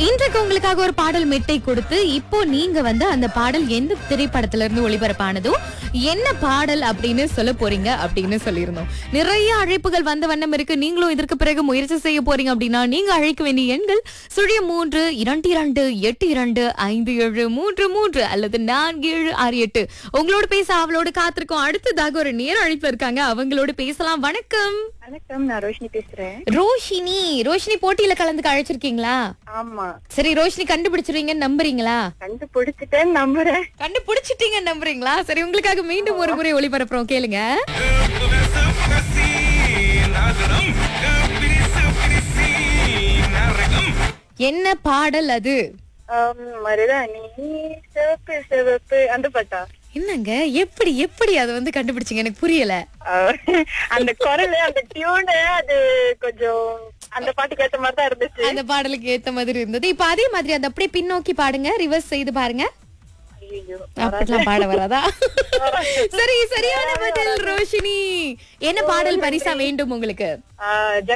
இன்றைக்கு உங்களுக்காக ஒரு பாடல் மெட்டை கொடுத்து இப்போ நீங்க வந்து அந்த பாடல் எந்த திரைப்படத்துல இருந்து ஒளிபரப்பானதோ என்ன பாடல் அப்படின்னு சொல்ல போறீங்க அப்படின்னு சொல்லியிருந்தோம் நிறைய அழைப்புகள் வந்த வண்ணம் இருக்கு நீங்களும் இதற்கு பிறகு முயற்சி செய்ய போறீங்க அப்படின்னா நீங்க அழைக்க வேண்டிய எண்கள் சுழிய மூன்று இரண்டு இரண்டு எட்டு இரண்டு ஐந்து ஏழு மூன்று மூன்று அல்லது நான்கு ஏழு ஆறு எட்டு உங்களோட பேச அவளோட காத்திருக்கோம் அடுத்ததாக ஒரு நேர அழைப்புல இருக்காங்க அவங்களோட பேசலாம் வணக்கம் வணக்கம் நான் ரோஷினி பேசுறேன் ரோஷினி ரோஷினி போட்டியில கலந்துக்க அழைச்சிருக்கீங்களா ஆமா சரி ரோஷினி கண்டுபிடிச்சிருவீங்கன்னு நம்புறீங்களா கண்டுபிடிச்சிட்டேன்னு நம்புறேன் கண்டுபிடிச்சிட்டீங்க நம்புறீங்களா சரி உங்களுக்காக மீண்டும் ஒரு முறை ஒளிபரப்புறோம் கேளுங்க என்ன பாடல் அது ஆம், மருதாணி சிவப்பு சிவப்பு அந்த பாட்டா என்னங்க எப்படி எப்படி அது வந்து கண்டுபிடிச்சீங்க எனக்கு புரியல ஆ, அந்த குரல் அந்த டியூனு அது கொஞ்சம் அந்த பாட்டுக்கு ஏத்த மாதிரி தான் இருந்துச்சு அந்த பாடலுக்கு ஏத்த மாதிரி இருந்தது இப்ப அதே மாதிரி அதை அப்படியே பின்னோக்கி பாடுங்க ரிவர்ஸ் செய்து பாருங்க ஐயோ அப்படிலாம் பாட வராதா சரி சரியான பதில் ரோஷினி என்ன பாடல் பரிசா வேண்டும் உங்களுக்கு